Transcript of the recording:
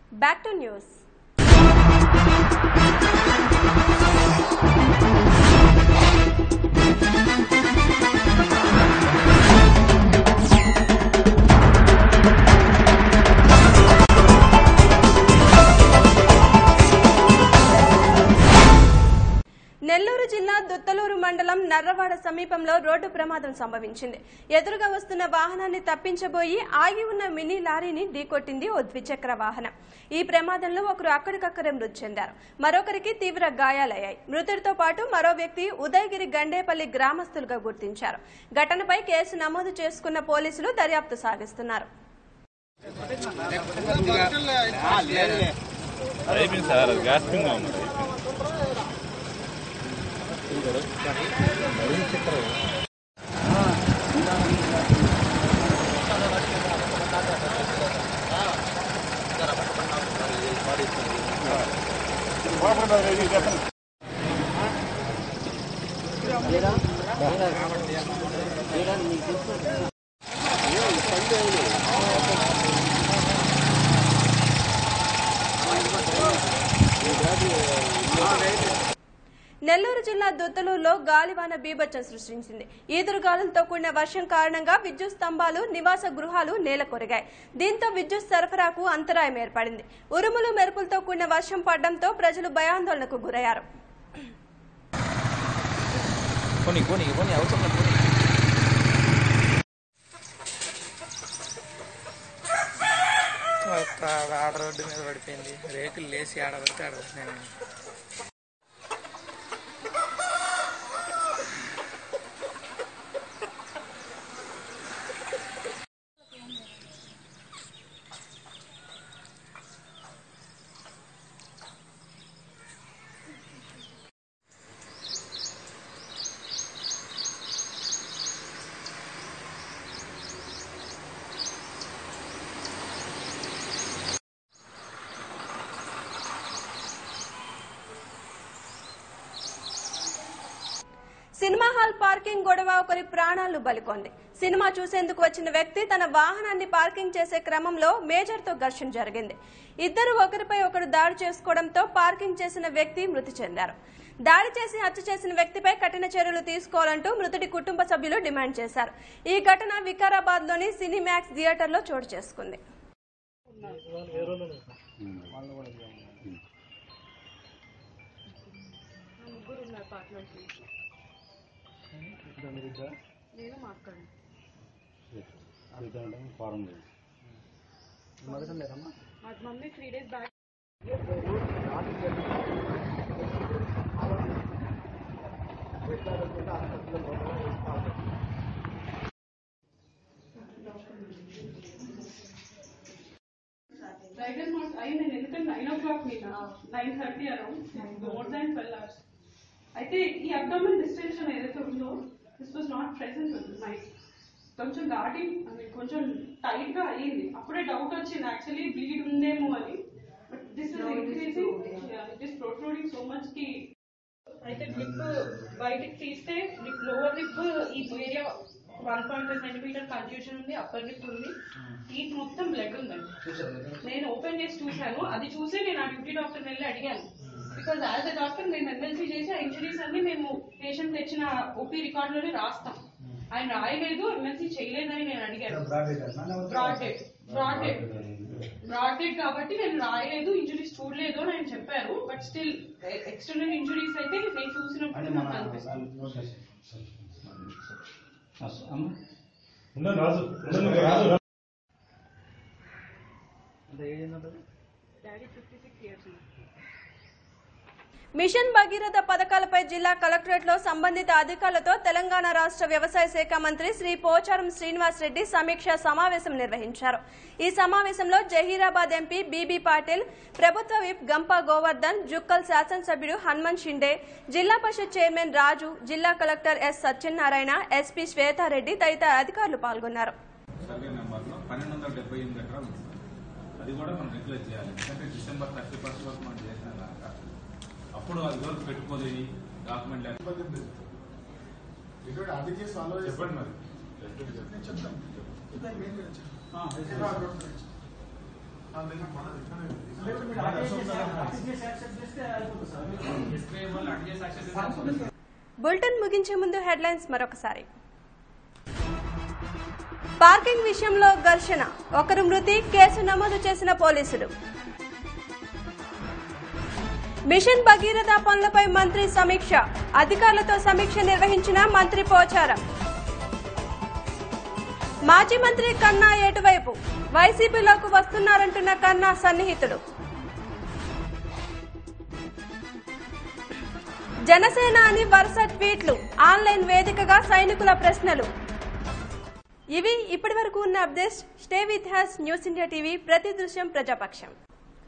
Back to news Nellore జిల్లా దుత్తలూరు మండలం నర్రవాడ సమీపంలో రోడ్డు ప్రమాదం సంభవించింది ఎదురుగా వస్తున్న వాహనాన్ని తప్పించబోయి ఆగి ఉన్న మినీ లారీని ఢీకొట్టింది ఓ ద్విచక్ర వాహనం ఈ ప్రమాదంలో ఒకరు అక్కడికక్కడే మృతి చెందారు మరొకరికి తీవ్ర గాయాలయ్యాయి మృతుడితో పాటు మరో వ్యక్తి ఉదయగిరి గండేపల్లి గ్రామస్తులుగా గుర్తించారు ఘటనపై కేసు నమోదు చేసుకున్న పోలీసులు దర్యాప్తు సాగిస్తున్నారు అయిపోయింది సార్ అది గ్యాస్ పింగ్ ఉంది నెల్లూరు జిల్లా దుత్తలూరులో గాలివాన బీభత్సం సృష్టించింది ఈదురుగాలులతో కూడిన వర్షం కారణంగా విద్యుత్ స్తంభాలు నివాస గృహాలు నేలకొరిగాయి దీంతో విద్యుత్ సరఫరాకు అంతరాయం ఏర్పడింది ఉరుములు మెరుపులతో కూడిన వర్షం పడడంతో ప్రజలు భయాందోళనకు గురయ్యారు కొని కొని కొని అవసరం లేదు, కొని మొత్తం ఆడ రోడ్డు మీద పడిపోయింది రేకులు లేసి ఆడ పడితే ఆడ పడినాయి. సినిమా హాల్ పార్కింగ్ గొడవ ఒకరి ప్రాణాలు బలికొంది సినిమా చూసేందుకు వచ్చిన వ్యక్తి తన వాహనాన్ని పార్కింగ్ చేసే క్రమంలో మేజర్ తో ఘర్షణ జరిగింది ఇద్దరు ఒకరిపై ఒకరు దాడి చేసుకోవడంతో పార్కింగ్ చేసిన వ్యక్తి మృతి చెందారు దాడి చేసి హత్య చేసిన వ్యక్తిపై కఠిన చర్యలు తీసుకోవాలంటూ మృతుడి కుటుంబ సభ్యులు డిమాండ్ చేశారు ఈ ఘటన వికారాబాద్ లోని సినీమాక్స్ థియేటర్లో చోటు చేసుకుంది Friday not అయింది ఎందుకంటే నైన్ ఓ క్లాక్ మీద nine thirty around more than twelve hours అయితే ఈ అబ్డామిన్ డిస్టెన్షన్ ఏదైతే ఉందో this was not present night కొంచెం ఘాటి అది కొంచెం టైట్ గా అయ్యింది అప్పుడే డౌట్ వచ్చింది యాక్చువల్లీ బ్లీడ్ ఉందేమో అని but this is increasing it is protruding so much కి అయితే లిప్ బయటికి తీస్తే లిప్ లోవర్ లిప్ ఈ area one point five centimetre confusion ఉంది అప్పర్ లిప్ ఉంది ఈ మొత్తం బ్లడ్ ఉందండి నేను ఓపెన్ చేసి చూశాను అది చూసి నేను ఆ డ్యూటీ డాక్టర్ వెళ్ళి అడిగాను బికాజ్ యాజ్ అ డాక్టర్ మేము ఎమ్మెల్సీ చేసి ఆ ఇంజరీస్ అన్ని మేము పేషెంట్ తెచ్చిన ఓపీ రికార్డులోనే రాస్తాం ఆయన రాయలేదు ఎమ్మెల్సీ చేయలేదని నేను అడిగాను brought dead brought dead brought dead కాబట్టి నేను రాయలేదు ఇంజరీస్ చూడలేదు అని ఆయన చెప్పారు బట్ స్టిల్ ఎక్స్టర్నల్ ఇంజరీస్ అయితే నేను చూసినప్పుడు నాకు అనిపిస్తుంది మిషన్ భగీరథ పథకాలపై జిల్లా కలెక్టరేట్ లో సంబంధిత అధికారులతో తెలంగాణ రాష్ట్ర వ్యవసాయ శాఖ మంత్రి శ్రీ పోచారం శ్రీనివాస్ రెడ్డి సమీక్ష సమావేశం నిర్వహించారు ఈ సమావేశంలో జహీరాబాద్ ఎంపీ బీబీ పాటిల్ ప్రభుత్వ విప్ గంపా గోవర్ధన్ జుక్కల్ శాసనసభ్యుడు హనుమంత్ షిండే జిల్లా పరిషత్ చైర్మన్ రాజు జిల్లా collector S Satyanarayana SP Shweta Reddy తదితర అధికారులు పాల్గొన్నారు సర్వే నెంబర్లో పన్నెండు వందల డెబ్బై ఎనిమిది ఎకరాలు ఉంది సార్. అది కూడా మనం రెగ్యులేట్ చేయాలి ఎందుకంటే డిసెంబర్ థర్టీ ఫస్ట్ వరకు మనం చేసిన దాకా అప్పుడు అది వరకు పెట్టుకొని డాక్యుమెంట్ లేకపోతే ఇటువంటి అది చేసి సాల్వ్ చెప్పండి మరి నేను చెప్తాను బులెటిన్ ముగించే ముందు హెడ్లైన్స్ మరొకసారి పార్కింగ్ విషయంలో ఘర్షణ ఒకరు మృతి కేసు నమోదు చేసిన పోలీసులు మిషన్ భగీరథ పనులపై మంత్రి సమీక్ష అధికారులతో సమీక్ష నిర్వహించిన మంత్రి పోచారం మాజీ మంత్రి కన్నా ఎటువైపు వైసీపీలోకి వస్తున్నారంటున్న కన్నా సన్నిహితుడు జనసేన అని వరుస ట్వీట్లు ఆన్లైన్ వేదికగా సైనికుల ప్రశ్నలు ఇవి ఇప్పటి వరకు ఉన్న అప్డేట్స్ స్టే విత్ హ్యాస్ న్యూస్ ఇండియా టీవీ ప్రతి దృశ్యం ప్రజాపక్షం